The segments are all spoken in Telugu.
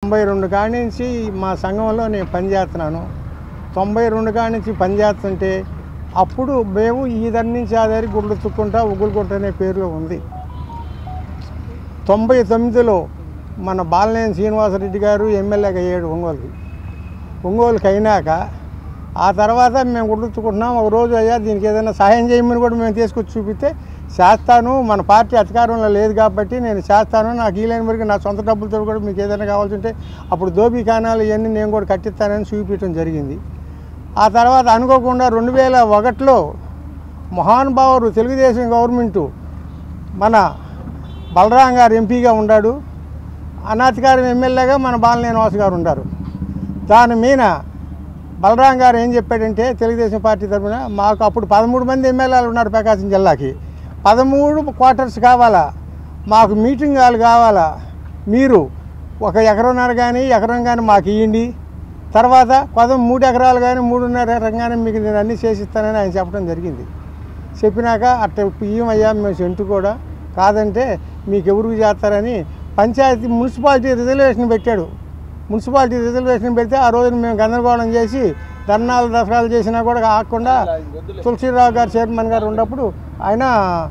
తొంభై రెండు కాడి నుంచి మా సంఘంలో నేను పనిచేస్తున్నాను తొంభై రెండు కాడి నుంచి పనిచేస్తుంటే అప్పుడు మేము ఈ దాని నుంచి ఆ దారి గుడ్లు తుక్కుంటా ఉగులుకుంట అనే పేరులో ఉంది తొంభై తొమ్మిదిలో మన బాలనేని శ్రీనివాసరెడ్డి గారు ఎమ్మెల్యేగా అయ్యాడు ఒంగోలుకి ఒంగోలుకి అయినాక ఆ తర్వాత మేము గుర్తుకుంటున్నాం ఒక రోజు అయ్యా దీనికి ఏదైనా సహాయం చేయమని కూడా మేము తీసుకొచ్చి చూపిస్తే చేస్తాను మన పార్టీ అధికారంలో లేదు కాబట్టి నేను చేస్తాను నాకు వీలైన వరకు నా సొంత డబ్బులతో కూడా మీకు ఏదైనా కావాల్సి ఉంటే అప్పుడు దోబీ కాణాలు ఇవన్నీ నేను కూడా కట్టిస్తానని చూపించడం జరిగింది ఆ తర్వాత అనుకోకుండా రెండు వేల ఒకటిలో మహానుభావుడు తెలుగుదేశం గవర్నమెంటు మన బలరాం గారు ఎంపీగా ఉన్నాడు అనాధికారం ఎమ్మెల్యేగా మన బాలనేని వాసు గారు ఉన్నారు దాని మీద బలరాం గారు ఏం చెప్పాడంటే తెలుగుదేశం పార్టీ తరఫున మాకు అప్పుడు పదమూడు మంది ఎమ్మెల్యేలు ఉన్నారు ప్రకాశం జిల్లాకి పదమూడు క్వార్టర్స్ కావాలా మాకు మీటింగ్ హాల్ కావాలా మీరు ఒక ఎకరన్నర కానీ ఎకరం కానీ మాకు ఇవ్వండి తర్వాత పదం మూడు ఎకరాలు కానీ మూడున్నర ఎకరం కానీ మీకు నేను అన్నీ చేసిస్తానని ఆయన చెప్పడం జరిగింది చెప్పినాక అట్ట ఇయ్యమయ్యా మేము సెంటు కూడా కాదంటే మీకు ఎవరికి చేస్తారని పంచాయతీ మున్సిపాలిటీ రిజర్వేషన్ పెట్టాడు మున్సిపాలిటీ రిజర్వేషన్ పెడితే ఆ రోజున మేము గందరగోళం చేసి ధర్నాలు దసరాలు చేసినా కూడా ఆగకుండా తులసిరావు గారు చైర్మన్ గారు ఉన్నప్పుడు ఆయన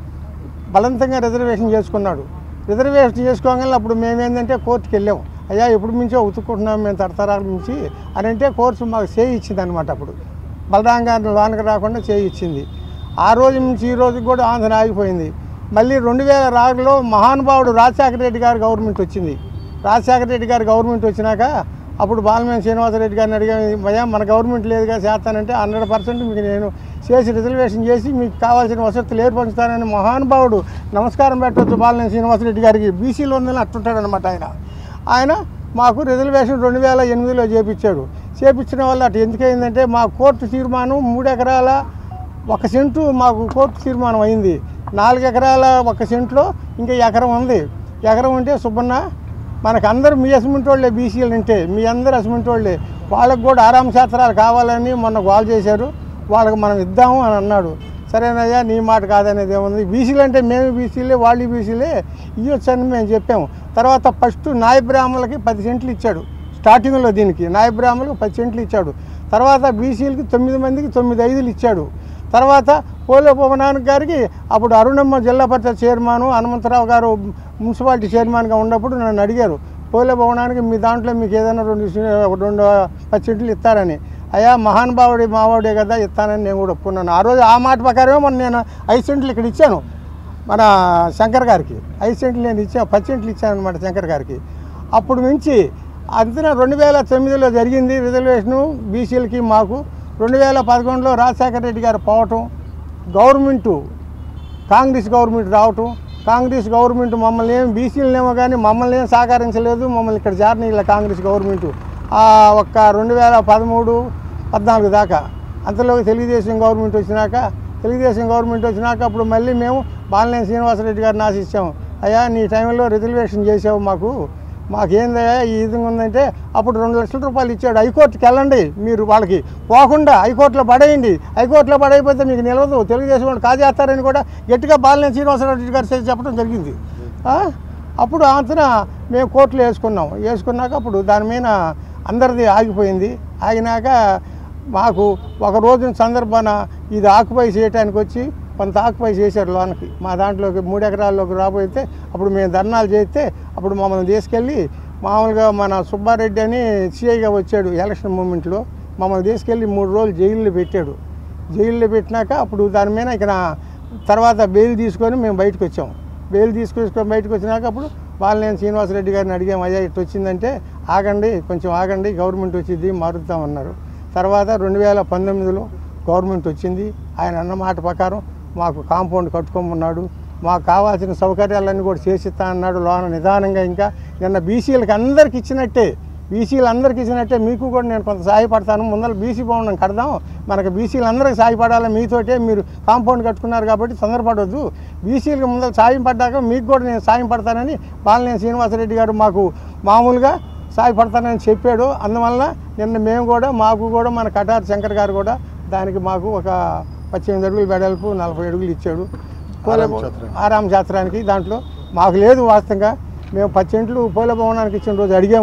బలవంతంగా రిజర్వేషన్ చేసుకున్నాడు రిజర్వేషన్ చేసుకోగానే అప్పుడు మేమేందంటే కోర్టుకి వెళ్ళాము అయ్యా ఎప్పుడు మించో ఉతుక్కుంటున్నాం మేము తరతరాల నుంచి అని అంటే కోర్టు మాకు చేయి ఇచ్చింది అనమాట అప్పుడు బలరాం గారిని లోనికి రాకుండా చేయి ఇచ్చింది ఆ రోజు నుంచి ఈ రోజుకి కూడా ఆంధ్ర ఆగిపోయింది మళ్ళీ రెండు వేల రాగులో మహానుభావుడు రాజశేఖర రెడ్డి గారి గవర్నమెంట్ వచ్చింది రాజశేఖర రెడ్డి గారి గవర్నమెంట్ వచ్చినాక అప్పుడు బాలమేని శ్రీనివాసరెడ్డి గారిని అడిగాము భయ్యా మన గవర్నమెంట్ లేదుగా చేస్తానంటే హండ్రెడ్ పర్సెంట్ మీకు నేను చేసి రిజర్వేషన్ చేసి మీకు కావాల్సిన వసతులు ఏర్పరుస్తానని మహానుభావుడు నమస్కారం పెట్టవచ్చు బాలనేని శ్రీనివాసరెడ్డి గారికి బీసీలో ఉందని అట్టుంటాడు అనమాట ఆయన ఆయన మాకు రిజర్వేషన్ రెండు వేల ఎనిమిదిలో చేపించాడు చేపించడం వల్ల అటు ఎందుకైందంటే మా కోర్టు తీర్మానం మూడు ఎకరాల ఒక సెంటు మాకు కోర్టు తీర్మానం అయింది నాలుగు ఎకరాల ఒక సెంట్లో ఇంకా ఎకరం ఉంది ఎకరం ఉంటే సుబ్బన్న మనకు అందరూ మీ అసిమెంట్ వాళ్ళే బీసీలు అంటే మీ అందరు అసిమెంట్ వాళ్ళే వాళ్ళకు కూడా ఆరామ శాస్త్రాలు కావాలని మొన్న గోల్ చేశారు వాళ్ళకి మనం ఇద్దాము అని అన్నాడు సరేనయ్యా నీ మాట కాదనేది ఏముంది బీసీలు అంటే మేము బీసీలే వాళ్ళు బీసీలే ఇవ్వచ్చు అని మేము చెప్పాము తర్వాత ఫస్ట్ నాయ బ్రాహ్మణులకి పది సెంట్లు ఇచ్చాడు స్టార్టింగ్లో దీనికి నాయ బ్రాహ్మణులకు పది సెంట్లు ఇచ్చాడు తర్వాత బీసీలకి తొమ్మిది మందికి తొమ్మిది ఐదులు ఇచ్చాడు తర్వాత పోలే భవనానికి గారికి అప్పుడు అరుణమ్మ జిల్లా పరిషత్ చైర్మన్ హనుమంతరావు గారు మున్సిపాలిటీ చైర్మన్గా ఉన్నప్పుడు నన్ను అడిగారు పోలే భవనానికి మీ దాంట్లో మీకు ఏదైనా రెండు సి- రెండు పది సెంట్లు ఇస్తారని అయ్యా మహానుభావుడి మావాడే కదా ఇస్తానని నేను కూడా ఒప్పుకున్నాను ఆ రోజు ఆ మాట ప్రకారమే మొన్న నేను ఐదు సెంట్లు ఇక్కడ ఇచ్చాను మన శంకర్ గారికి ఐదు సెంట్లు నేను ఇచ్చాను పది సెంట్లు ఇచ్చాను అనమాట శంకర్ గారికి అప్పుడు నుంచి అంతన రెండు వేల తొమ్మిదిలో జరిగింది రిజర్వేషను బీసీలకి మాకు రెండు వేల పదకొండులో రాజశేఖర రెడ్డి గారు పోవటం గవర్నమెంటు కాంగ్రెస్ గవర్నమెంట్ రావటం కాంగ్రెస్ గవర్నమెంట్ మమ్మల్ని ఏం బీసీలనేమో కానీ మమ్మల్ని ఏం సహకరించలేదు మమ్మల్ని ఇక్కడ చేరనీళ్ళ కాంగ్రెస్ గవర్నమెంట్ ఆ ఒక్క రెండు వేల పదమూడు పద్నాలుగు దాకా అంతలోకి తెలుగుదేశం గవర్నమెంట్ వచ్చినాక తెలుగుదేశం గవర్నమెంట్ వచ్చినాక అప్పుడు మళ్ళీ మేము బాలినేని శ్రీనివాసరెడ్డి గారిని ఆశించాము అయ్యా నీ టైంలో రిజర్వేషన్ చేసావు మాకు మాకేందయ్యా ఈ విధంగా ఉందంటే అప్పుడు రెండు లక్షల రూపాయలు ఇచ్చాడు హైకోర్టుకి వెళ్ళండి మీరు వాళ్ళకి పోకుండా హైకోర్టులో పడేయండి హైకోర్టులో పడైపోతే మీకు నిలవదు తెలుగుదేశం వాళ్ళు కాజేస్తారని కూడా గట్టిగా బాలినేని శ్రీనివాసరెడ్డి గారు చెప్పడం జరిగింది ఆ? అప్పుడు అంతన మేము కోర్టులో వేసుకున్నాం వేసుకున్నాక అప్పుడు దాని మీద అందరిది ఆగిపోయింది ఆగినాక మాకు ఒక రోజున సందర్భాన ఇది ఆకుపై చేయటానికి వచ్చి కొంత ఆకుపై చేశారు లోనకి మా దాంట్లోకి మూడు ఎకరాల్లోకి రాబోయితే అప్పుడు మేము ధర్నాలు చేస్తే అప్పుడు మమ్మల్ని తీసుకెళ్ళి మామూలుగా మన సుబ్బారెడ్డి అని సిఐగా వచ్చాడు ఎలక్షన్ మూమెంట్లో మమ్మల్ని తీసుకెళ్ళి మూడు రోజులు జైల్లో పెట్టాడు జైల్లో పెట్టినాక అప్పుడు దాని మీద ఇక తర్వాత బెయిల్ తీసుకొని మేము బయటకు వచ్చాం బెయిల్ తీసుకొచ్చుకొని బయటకు వచ్చినాక అప్పుడు బాలినేని శ్రీనివాసరెడ్డి గారిని అడిగాం అయ్యా ఇటు వచ్చిందంటే ఆగండి కొంచెం ఆగండి గవర్నమెంట్ వచ్చింది మారుద్దామన్నారు తర్వాత రెండు వేల పంతొమ్మిదిలో గవర్నమెంట్ వచ్చింది ఆయన అన్న మాట ప్రకారం మాకు కాంపౌండ్ కట్టుకోమన్నాడు మాకు కావాల్సిన సౌకర్యాలన్నీ కూడా చేసిస్తా అన్నాడు లోన నిదానంగా ఇంకా నిన్న బీసీలకు అందరికి ఇచ్చినట్టే బీసీలు అందరికి ఇచ్చినట్టే మీకు కూడా నేను కొంత సహాయపడతాను ముందర బీసీ భవనం కడదాం మనకు బీసీలు అందరికి సహాయపడాలి మీతోటే మీరు కాంపౌండ్ కట్టుకున్నారు కాబట్టి తొందరపడవద్దు బీసీలకు ముందర సాయం పడ్డాక మీకు కూడా నేను సాయం పడతానని బాలినేని శ్రీనివాసరెడ్డి గారు మాకు మామూలుగా సాయపడతానని చెప్పాడు అందువలన నిన్న మేము కూడా మాకు కూడా మన కటార్ శంకర్ గారు కూడా దానికి మాకు ఒక పద్దెనిమిది అడుగులు వెడల్పు నలభై అడుగులు ఇచ్చాడు పోలే ఆరామ శాస్త్రానికి దాంట్లో మాకు లేదు వాస్తవంగా మేము పచ్చెంట్లు పోలే భవనానికి ఇచ్చిన రోజు అడిగాము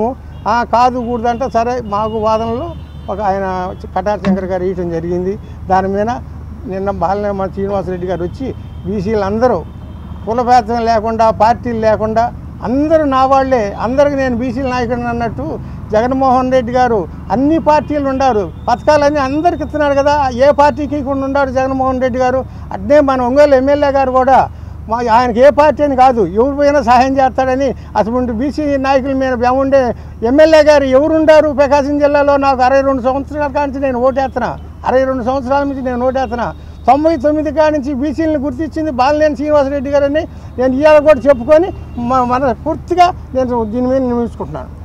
"ఆ, కాదు కూడదంటే సరే మాకు వాదనలో ఒక ఆయన కటార్ శంకర్ గారు ఇవ్వటం జరిగింది దాని మీద నిన్న బాలనేమ శ్రీనివాసరెడ్డి గారు వచ్చి బీసీలు అందరూ కులభేదం లేకుండా పార్టీలు లేకుండా అందరూ నా వాళ్ళే అందరికి నేను బీసీల నాయకుడిని అన్నట్టు జగన్మోహన్ రెడ్డి గారు అన్ని పార్టీలు ఉండారు పథకాలన్నీ అందరికి ఇస్తున్నారు కదా ఏ పార్టీకి ఇవ్వకుండా ఉండారు జగన్మోహన్ రెడ్డి గారు అట్నే మన ఒంగోలు ఎమ్మెల్యే గారు కూడా మా ఆయనకి ఏ పార్టీ అని కాదు ఎవరు పోయినా సహాయం చేస్తాడని అటువంటి బీసీ నాయకుల మీద ఉండే ఎమ్మెల్యే గారు ఎవరుండారు ప్రకాశం జిల్లాలో నాకు అరవై రెండు సంవత్సరాల కానించి నేను ఓటేస్తున్నా అరవై రెండు సంవత్సరాల నుంచి నేను ఓటేస్తున్నా తొంభై తొమ్మిది కాడి నుంచి బీసీలను గుర్తించింది బాలినేని శ్రీనివాసరెడ్డి గారని నేను ఇవాళ కూడా చెప్పుకొని మ- మన పూర్తిగా నేను దీని మీద నిర్మించుకుంటున్నాను